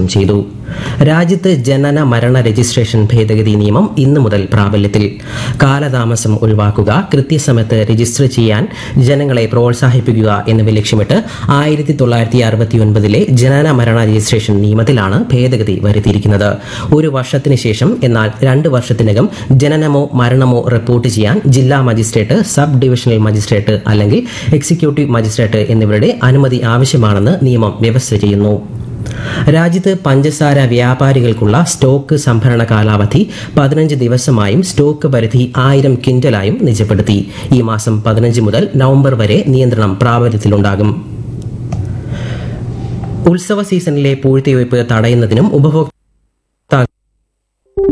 വിഭാവനം ചെയ്തു രാജ്യത്ത് ജനന മരണ രജിസ്ട്രേഷൻ ഭേദഗതി നിയമം ഇന്നു മുതൽ പ്രാബല്യത്തിൽ കാലതാമസം ഒഴിവാക്കുക കൃത്യസമയത്ത് രജിസ്റ്റർ ചെയ്യാൻ ജനങ്ങളെ പ്രോത്സാഹിപ്പിക്കുക എന്നിവ ലക്ഷ്യമിട്ട് ആയിരത്തി തൊള്ളായിരത്തി അറുപത്തിയൊൻപതിലെ ജനന മരണ രജിസ്ട്രേഷൻ നിയമത്തിലാണ് ഭേദഗതി വരുത്തിയിരിക്കുന്നത് ഒരു വർഷത്തിന് ശേഷം എന്നാൽ രണ്ട് വർഷത്തിനകം ജനനമോ മരണമോ റിപ്പോർട്ട് ചെയ്യാൻ ജില്ലാ മജിസ്ട്രേറ്റ് സബ് ഡിവിഷണൽ മജിസ്ട്രേറ്റ് അല്ലെങ്കിൽ എക്സിക്യൂട്ടീവ് മജിസ്ട്രേറ്റ് എന്നിവരുടെ അനുമതി ആവശ്യമാണെന്ന് നിയമം വ്യവസ്ഥ ചെയ്യുന്നു രാജ്യത്ത് പഞ്ചസാര വ്യാപാരികൾക്കുള്ള സ്റ്റോക്ക് സംഭരണ കാലാവധി പതിനഞ്ച് ദിവസമായും സ്റ്റോക്ക് പരിധി ആയിരം ക്വിന്റലായും നിജപ്പെടുത്തി ഈ മാസം പതിനഞ്ച് മുതൽ നവംബർ വരെ നിയന്ത്രണം പ്രാബല്യത്തിലുണ്ടാകും ഉത്സവ സീസണിലെ പൂഴ്ത്തിവയ്പ് തടയുന്നതിനും ഉപഭോക്തൃ